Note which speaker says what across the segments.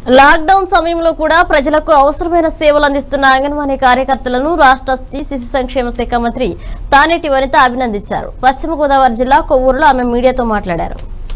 Speaker 1: lockdown సమయంలో కూడా ప్రజలకు అవసరమైన సేవలు అందిస్తున్న అంగన్వాడీ కార్యకర్తలను రాష్ట్ర స్త్రీ శిశు సంక్షేమ శాఖ మంత్రి తానేటి వనిత అభినందించారు పశ్చిమ గోదావరి జిల్లా కొవ్వూరులో ఆమె మీడియాతో మాట్లాడారు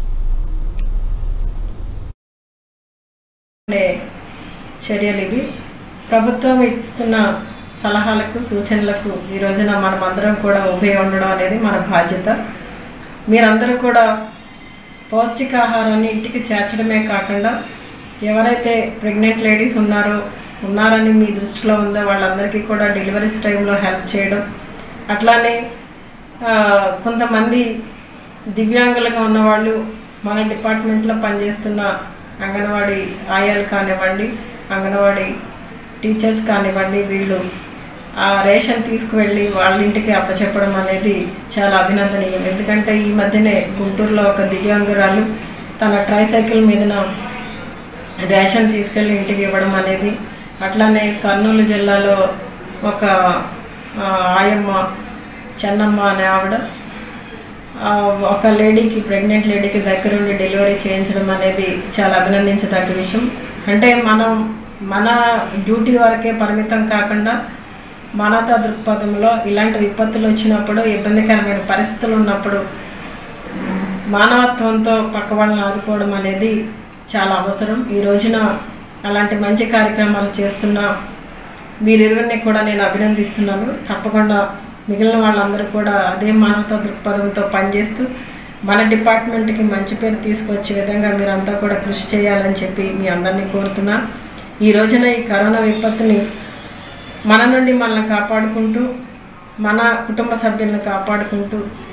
Speaker 2: ఉండే చర్యలు ఇవి ప్రభుత్వం ఇస్తున్న సలహాలకు సూచనలకు ఈ రోజున మనం అందరం కూడా ఉభయ ఉండడం అనేది మన బాధ్యత మీరందరూ కూడా పౌష్టికాహారాన్ని ఇంటికి చేర్చడమే కాకుండా ఎవరైతే ప్రెగ్నెంట్ లేడీస్ ఉన్నారో ఉన్నారని మీ దృష్టిలో ఉందో వాళ్ళందరికీ కూడా డెలివరీస్ టైంలో హెల్ప్ చేయడం అట్లానే ఆ, కొంతమంది దివ్యాంగులుగా ఉన్నవాళ్ళు మన డిపార్ట్మెంట్లో పనిచేస్తున్న అంగన్వాడీ ఆయాలు కానివ్వండి అంగన్వాడీ టీచర్స్ కానివ్వండి వీళ్ళు ఆ రేషన్ తీసుకువెళ్ళి వాళ్ళ ఇంటికి అప్పచెప్పడం అనేది చాలా అభినందనీయం ఎందుకంటే ఈ మధ్యనే గుంటూరులో ఒక దివ్యాంగురాలు తన ట్రైసైకిల్ మీదన రేషన్ తీసుకెళ్ళి ఇంటికి ఇవ్వడం అనేది అట్లానే కర్నూలు జిల్లాలో ఒక ఆ, ఆయమ్మ చెన్నమ్మ అనే ఆవిడ ఆ, ఒక లేడీకి ప్రెగ్నెంట్ లేడీకి దగ్గరుండి డెలివరీ చేయించడం అనేది చాలా అభినందించదగ్గ విషయం అంటే మనం మన డ్యూటీ వరకే పరిమితం కాకుండా మానవతా దృక్పథంలో ఇలాంటి విపత్తులు వచ్చినప్పుడు ఇబ్బందికరమైన పరిస్థితులు ఉన్నప్పుడు మానవత్వంతో పక్క వాళ్ళని ఆదుకోవడం అనేది చాలా అవసరం ఈ రోజున అలాంటి మంచి కార్యక్రమాలు చేస్తున్న వీరిరువురిని కూడా నేను అభినందిస్తున్నాను తప్పకుండా మిగిలిన వాళ్ళందరూ కూడా అదే మానవతా దృక్పథంతో పనిచేస్తూ మన డిపార్ట్మెంట్కి మంచి పేరు తీసుకొచ్చే విధంగా మీరంతా కూడా కృషి చేయాలని చెప్పి మీ అందరినీ కోరుతున్నా ఈ రోజున ఈ కరోనా విపత్తుని మన నుండి మనల్ని కాపాడుకుంటూ మన కుటుంబ సభ్యులను కాపాడుకుంటూ